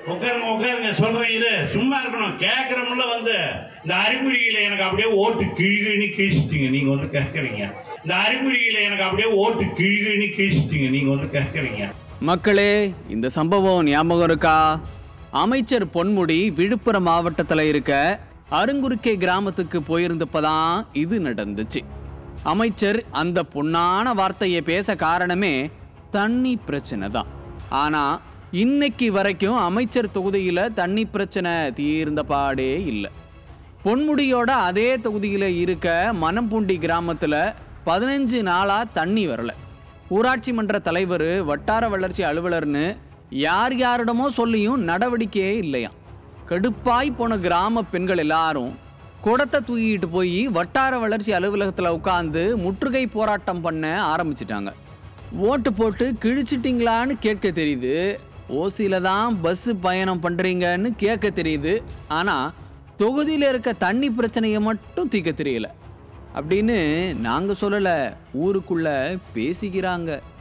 உட்காருங்க உட்காருங்க சொல்றேன் இது சும்மா இருக்கணும் கேட்கறமுள்ள வந்து இந்த அறிகுறியில எனக்கு அப்படியே ஓட்டு கிழிகிழி கீழ்ச்சிட்டீங்க நீங்க வந்து கேட்கறீங்க இந்த அறிகுறியில எனக்கு அப்படியே ஓட்டு கிழிகிழி கீழ்ச்சிட்டீங்க நீங்க வந்து கேட்கறீங்க மக்களே இந்த சம்பவம் ஞாபகம் இருக்கா அமைச்சர் பொன்முடி விழுப்புரம் மாவட்டத்தில் இருக்க அருங்குறுக்கே கிராமத்துக்கு போயிருந்தப்பதான் இது நடந்துச்சு அமைச்சர் அந்த பொன்னான வார்த்தையை பேச காரணமே தண்ணி பிரச்சனை தான் ஆனா இன்னைக்கு வரைக்கும் அமைச்சர் தொகுதியில தண்ணி பிரச்சனை தீர்ந்த பாடே இல்லை பொன்முடியோட அதே தொகுதியில் இருக்க மணம்பூண்டி கிராமத்தில் பதினஞ்சு நாளாக தண்ணி வரல ஊராட்சி மன்ற தலைவர் வட்டார வளர்ச்சி அலுவலர்னு யார் யாரிடமோ சொல்லியும் நடவடிக்கையே இல்லையாம் கடுப்பாய் போன கிராம பெண்கள் எல்லாரும் குடத்தை தூக்கிட்டு போய் வட்டார வளர்ச்சி அலுவலகத்தில் உட்காந்து முற்றுகை போராட்டம் பண்ண ஆரம்பிச்சிட்டாங்க ஓட்டு போட்டு கிழிச்சிட்டிங்களான்னு கேட்க தெரியுது ஓசியில தான் பஸ் பயணம் பண்ணுறீங்கன்னு கேட்க தெரியுது ஆனால் தொகுதியில் இருக்க தண்ணி பிரச்சனையை மட்டும் தீர்க்க தெரியல அப்படின்னு நாங்கள் சொல்லலை ஊருக்குள்ள பேசிக்கிறாங்க